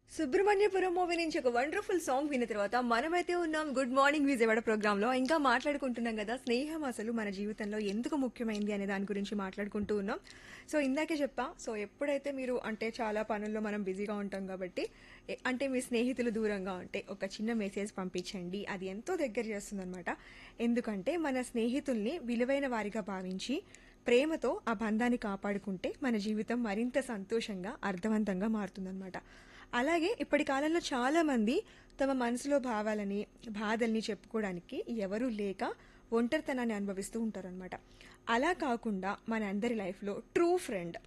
Subrahmanyapuram movie నుంచి ఒక wonderful song విన్న తర్వాత మనమైతే ఉన్నాం గుడ్ మార్నింగ్ విజయవాడ ప్రోగ్రామ్ లో ఇంకా మాట్లాడుకుంటున్నాం కదా స్నేహం అసలు మన జీవితంలో ఎందుకు ముఖ్యమైంది అనే దాని గురించి మాట్లాడుకుంటూ ఉన్నాం సో ఇందాకే చెప్పా సో ఎప్పుడైతే మీరు అంటే చాలా పనుల్లో మనం బిజీగా ఉంటాం కాబట్టి ఎ- అంటే మీ స్నేహితులు దూరంగా ఉంటే ఒక చిన్న మెసేజ్ పంపించండి అది ఎంతో దగ్గర చేస్తుందన్నమాట ఎందుకంటే మన స్నేహితుల్ని విలువైన వారిగా భావించి ప్రేమతో ఆ బంధాన్ని కాపాడుకుంటే మన జీవితం మరింత సంతోషంగా అర్థవంతంగా మారుతుందన్నమాట అలాగే ఇప్పటి కాలంలో చాలా మంది తమ మనసులో భావాలని బాధల్ని చెప్పుకోవడానికి ఎవరూ లేక ఒంటరితనాన్ని అనుభవిస్తూ ఉంటారనమాట అలా కాకుండా మన అందరి లైఫ్లో ట్రూ ఫ్రెండ్